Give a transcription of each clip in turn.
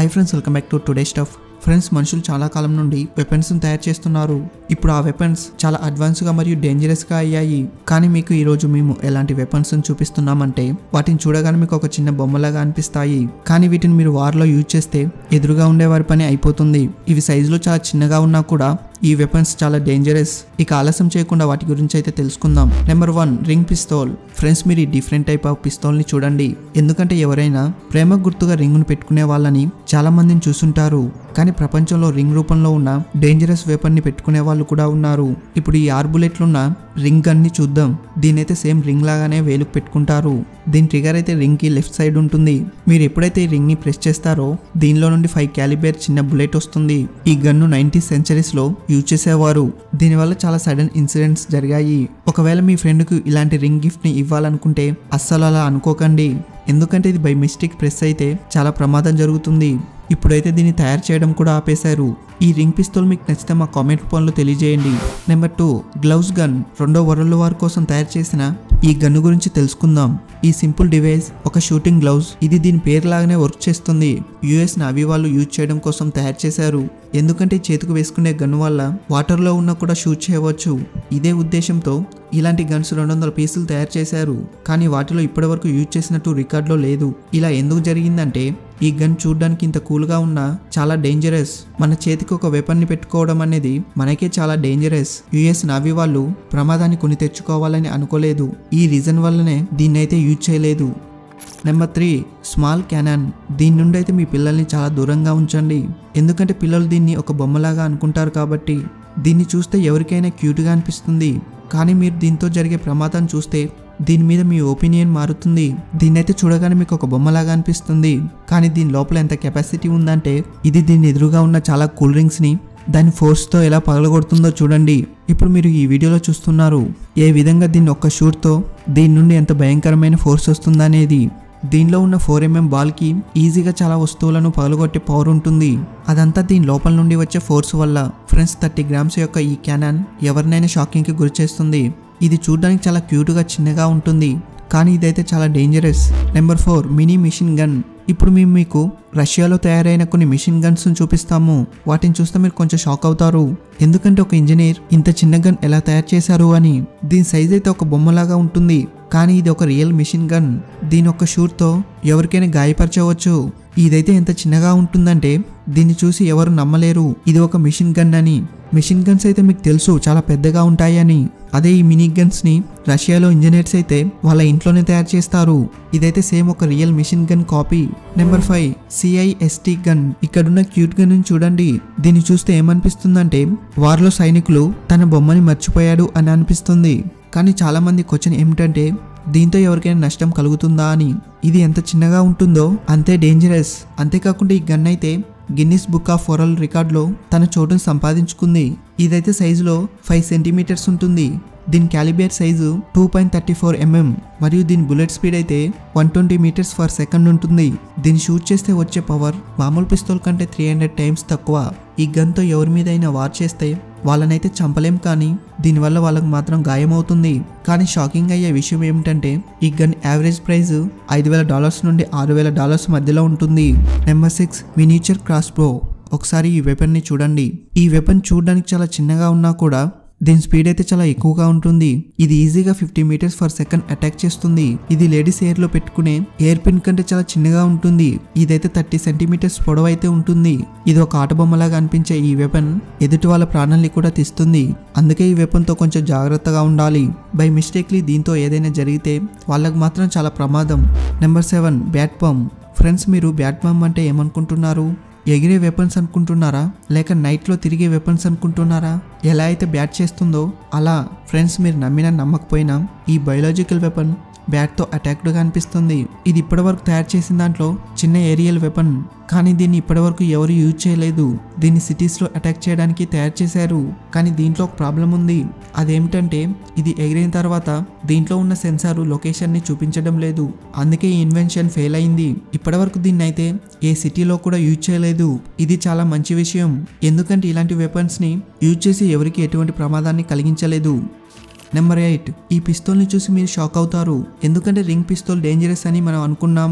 I friends welcome back to today stuff friends మనుషులు చాలా కాలం నుండి వెపన్స్ తయారు చేస్తున్నారు ఇప్పుడు ఆ వెపన్స్ చాలా అడ్వాన్స్గా మరియు డేంజరస్గా అయ్యాయి కానీ మీకు ఈరోజు మేము ఎలాంటి వెపన్స్ చూపిస్తున్నామంటే వాటిని చూడగానే మీకు ఒక చిన్న బొమ్మలాగా అనిపిస్తాయి కానీ వీటిని మీరు వార్లో యూజ్ చేస్తే ఎదురుగా ఉండే వారి పని అయిపోతుంది ఇవి సైజులో చాలా చిన్నగా ఉన్నా కూడా ఈ వెపన్స్ చాలా డేంజరస్ ఇక ఆలస్యం చేయకుండా వాటి గురించి అయితే తెలుసుకుందాం number one ring pistol friends మీరు ఈ డిఫరెంట్ టైప్ ఆఫ్ పిస్తోల్ని చూడండి ఎందుకంటే ఎవరైనా ప్రేమ గుర్తుగా రింగ్ను పెట్టుకునే వాళ్ళని చాలా మందిని చూసుంటారు కానీ ప్రపంచంలో రింగ్ రూపంలో ఉన్న డేంజరస్ వెపన్ని పెట్టుకునే వాళ్ళు కూడా ఉన్నారు ఇప్పుడు ఈ ఆరు బుల్లెట్లున్న రింగ్ గన్ని చూద్దాం దీనైతే సేమ్ రింగ్ లాగానే వేలుకు పెట్టుకుంటారు దీని ట్రిగర్ అయితే రింగ్ కి లెఫ్ట్ సైడ్ ఉంటుంది మీరు ఎప్పుడైతే ఈ రింగ్ ని ప్రెస్ చేస్తారో దీనిలో నుండి ఫైవ్ క్యాలిబేర్ చిన్న బుల్లెట్ వస్తుంది ఈ గన్ను నైన్టీ సెంచరీస్ లో యూజ్ చేసేవారు దీనివల్ల చాలా సడన్ ఇన్సిడెంట్స్ జరిగాయి ఒకవేళ మీ ఫ్రెండ్ కు ఇలాంటి రింగ్ గిఫ్ట్ ని ఇవ్వాలనుకుంటే అస్సలు అలా అనుకోకండి ఎందుకంటే ఇది బై మిస్టేక్ ప్రెస్ అయితే చాలా ప్రమాదం జరుగుతుంది ఇప్పుడైతే దీన్ని తయారు చేయడం కూడా ఆపేశారు ఈ రింగ్ పిస్తోల్ మీకు నచ్చితే మా కామెంట్ రూపంలో తెలియజేయండి నెంబర్ టూ గ్లౌస్ గన్ రెండో వరల్డ్ వార్ కోసం తయారు చేసిన ఈ గన్ను గురించి తెలుసుకుందాం ఈ సింపుల్ డివైస్ ఒక షూటింగ్ గ్లౌజ్ ఇది దీని పేరు లాగానే వర్క్ చేస్తుంది యుఎస్ నావీ వాళ్ళు యూజ్ చేయడం కోసం తయారు చేశారు ఎందుకంటే చేతికి వేసుకునే గన్ను వల్ల వాటర్లో ఉన్న కూడా షూట్ చేయవచ్చు ఇదే ఉద్దేశంతో ఇలాంటి గన్స్ రెండు వందల పీసులు తయారు చేశారు కానీ వాటిలో ఇప్పటివరకు యూజ్ చేసినట్టు రికార్డులో లేదు ఇలా ఎందుకు జరిగిందంటే ఈ గన్ చూడడానికి ఇంత కూల్గా ఉన్నా చాలా డేంజరస్ మన చేతికి ఒక వెపన్ని పెట్టుకోవడం అనేది మనకే చాలా డేంజరస్ యుఎస్ నావీ వాళ్ళు ప్రమాదాన్ని కొని తెచ్చుకోవాలని అనుకోలేదు ఈ రీజన్ వల్లనే దీన్నైతే యూజ్ చేయలేదు నెంబర్ త్రీ స్మాల్ క్యానన్ దీని నుండి అయితే మీ పిల్లల్ని చాలా దూరంగా ఉంచండి ఎందుకంటే పిల్లలు దీన్ని ఒక బొమ్మలాగా అనుకుంటారు కాబట్టి దీన్ని చూస్తే ఎవరికైనా క్యూట్గా అనిపిస్తుంది కానీ మీరు దీంతో జరిగే ప్రమాదం చూస్తే దీని మీద మీ ఒపీనియన్ మారుతుంది దీన్నైతే చూడగానే మీకు ఒక బొమ్మలాగా అనిపిస్తుంది కానీ దీని లోపల ఎంత కెపాసిటీ ఉందంటే ఇది దీని ఎదురుగా ఉన్న చాలా కూల్ డ్రింక్స్ని దాని ఫోర్స్తో ఎలా పగలగొడుతుందో చూడండి ఇప్పుడు మీరు ఈ వీడియోలో చూస్తున్నారు ఏ విధంగా దీన్ని ఒక్క షూట్తో దీని నుండి ఎంత భయంకరమైన ఫోర్స్ వస్తుందనేది దీనిలో ఉన్న ఫోర్ ఎంఎం బాల్కి ఈజీగా చాలా వస్తువులను పగలగొట్టే పవర్ ఉంటుంది అదంతా దీని లోపల నుండి వచ్చే ఫోర్స్ వల్ల ఫ్రెండ్స్ థర్టీ గ్రామ్స్ యొక్క ఈ క్యానన్ ఎవరినైనా షాకింగ్కి గురి చేస్తుంది ఇది చూడడానికి చాలా క్యూట్గా చిన్నగా ఉంటుంది కానీ ఇదైతే చాలా dangerous number four mini machine gun ఇప్పుడు మేము మీకు రష్యాలో తయారైన కొన్ని మిషన్ గన్స్ చూపిస్తాము వాటిని చూస్తే మీరు కొంచెం షాక్ అవుతారు ఎందుకంటే ఒక ఇంజనీర్ ఇంత చిన్న గన్ ఎలా తయారు చేశారు అని దీని సైజ్ అయితే ఒక బొమ్మలాగా ఉంటుంది కానీ ఇది ఒక రియల్ మిషన్ గన్ దీని ఒక షూట్తో ఎవరికైనా గాయపరచవచ్చు ఇదైతే ఎంత చిన్నగా ఉంటుందంటే దీన్ని చూసి ఎవరు నమ్మలేరు ఇది ఒక మిషన్ గన్ అని మిషన్ గన్స్ అయితే మీకు తెలుసు చాలా పెద్దగా ఉంటాయని అదే ఈ మినీ గన్స్ ని రష్యాలో ఇంజనీర్స్ అయితే వాళ్ళ ఇంట్లోనే తయారు చేస్తారు ఇదైతే సేమ్ ఒక real machine gun copy number five CIST gun ఇక్కడున్న క్యూట్ గన్ చూడండి దీన్ని చూస్తే ఏమనిపిస్తుందంటే వారిలో సైనికులు తన బొమ్మని మర్చిపోయాడు అని అనిపిస్తుంది కానీ చాలా మంది క్వశ్చన్ ఏమిటంటే దీంతో ఎవరికైనా నష్టం కలుగుతుందా అని ఇది ఎంత చిన్నగా ఉంటుందో అంతే డేంజరస్ అంతేకాకుండా ఈ గన్ అయితే గిన్నిస్ బుక్ ఆఫ్ వరల్డ్ రికార్డులో తన చోటును సంపాదించుకుంది ఇదైతే సైజులో ఫైవ్ సెంటీమీటర్స్ ఉంటుంది దీని calibre size two point thirty four mm మరియు దీని బుల్లెట్ స్పీడ్ అయితే one twenty metres per second ఉంటుంది దీన్ని షూట్ చేస్తే వచ్చే పవర్ మామూలు పిస్తోల్ కంటే త్రీ హండ్రెడ్ టైమ్స్ తక్కువ ఈ గన్తో ఎవరి మీద అయినా వార్ చేస్తే వాళ్ళనైతే చంపలేం కానీ దీనివల్ల వాళ్ళకు మాత్రం గాయమవుతుంది కానీ షాకింగ్ అయ్యే విషయం ఏమిటంటే ఈ గన్ యావరేజ్ ప్రైస్ ఐదు వేల డాలర్స్ నుండి ఆరు వేల డాలర్స్ మధ్యలో ఉంటుంది number six miniature crossbow ఒకసారి ఈ వెపన్ని చూడండి ఈ వెపన్ చూడడానికి చాలా చిన్నగా ఉన్నా కూడా దీని స్పీడ్ అయితే చాలా ఎక్కువగా ఉంటుంది ఇది ఈజీగా fifty metres per second attack చేస్తుంది ఇది లేడీస్ ఎయిర్ లో పెట్టుకునే ఎయిర్ పిన్ కంటే చాలా చిన్నగా ఉంటుంది ఇదైతే థర్టీ సెంటీమీటర్స్ పొడవు అయితే ఉంటుంది ఇది ఒక ఆట బొమ్మలాగా అనిపించే ఈ వెపన్ ఎదుటి వాళ్ళ ప్రాణాల్ని కూడా తీస్తుంది అందుకే ఈ వెపన్ తో కొంచెం జాగ్రత్తగా ఉండాలి బై మిస్టేక్లీ దీంతో ఏదైనా జరిగితే వాళ్ళకు మాత్రం చాలా ప్రమాదం number seven bat pump friends మీరు బ్యాట్ పంప్ అంటే ఏమనుకుంటున్నారు ఎగిరే వెపన్స్ అనుకుంటున్నారా లేక నైట్లో తిరిగే వెపన్స్ అనుకుంటున్నారా ఎలా అయితే బ్యాట్ చేస్తుందో అలా ఫ్రెండ్స్ మీరు నమ్మినా నమ్మకపోయినా ఈ బయోలాజికల్ వెపన్ బ్యాట్తో అటాక్డ్గా అనిపిస్తుంది ఇది ఇప్పటివరకు తయారు చేసిన దాంట్లో చిన్న ఏరియల్ వెపన్ కానీ దీన్ని ఇప్పటివరకు ఎవరు యూజ్ చేయలేదు దీన్ని సిటీస్లో అటాక్ చేయడానికి తయారు చేశారు కానీ దీంట్లో ఒక ప్రాబ్లం ఉంది అదేమిటంటే ఇది ఎగిరిన తర్వాత దీంట్లో ఉన్న సెన్సార్ లొకేషన్ని చూపించడం లేదు అందుకే ఈ ఇన్వెన్షన్ ఫెయిల్ అయింది ఇప్పటివరకు దీన్ని అయితే ఏ సిటీలో కూడా యూజ్ చేయలేదు ఇది చాలా మంచి విషయం ఎందుకంటే ఇలాంటి వెపన్స్ని యూజ్ చేసి ఎవరికి ఎటువంటి ప్రమాదాన్ని కలిగించలేదు నెంబర్ ఎయిట్ ఈ పిస్తోల్ని చూసి మీరు షాక్ అవుతారు ఎందుకంటే రింగ్ పిస్తోల్ డేంజరస్ అని మనం అనుకున్నాము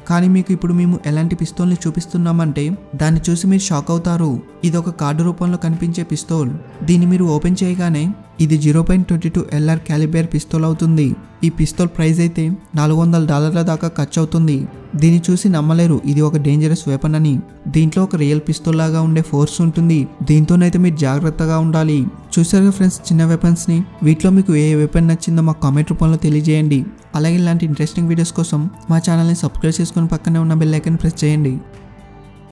కానీ మీకు ఇప్పుడు మేము ఎలాంటి పిస్తోల్ని చూపిస్తున్నామంటే దాన్ని చూసి మీరు షాక్ అవుతారు ఇది ఒక కార్డు రూపంలో కనిపించే పిస్తోల్ దీన్ని మీరు ఓపెన్ చేయగానే ఇది zero point twenty two LR calibre pistol అవుతుంది ఈ పిస్తోల్ ప్రైస్ అయితే నాలుగు వందల డాలర్ల దాకా ఖర్చు అవుతుంది దీన్ని చూసి నమ్మలేరు ఇది ఒక డేంజరస్ వెపన్ అని దీంట్లో ఒక రియల్ పిస్తోల్ లాగా ఉండే ఫోర్స్ ఉంటుంది దీంతోనైతే మీరు జాగ్రత్తగా ఉండాలి చూసారుగా ఫ్రెండ్స్ చిన్న వెపన్స్ని వీటిలో మీకు ఏ వెపన్ నచ్చిందో మాకు కామెంట్ రూపంలో తెలియజేయండి అలాగే ఇలాంటి ఇంట్రెస్టింగ్ వీడియోస్ కోసం మా ఛానల్ని సబ్స్క్రైబ్ చేసుకుని పక్కనే ఉన్న బెల్ ఐకన్ ప్రెస్ చేయండి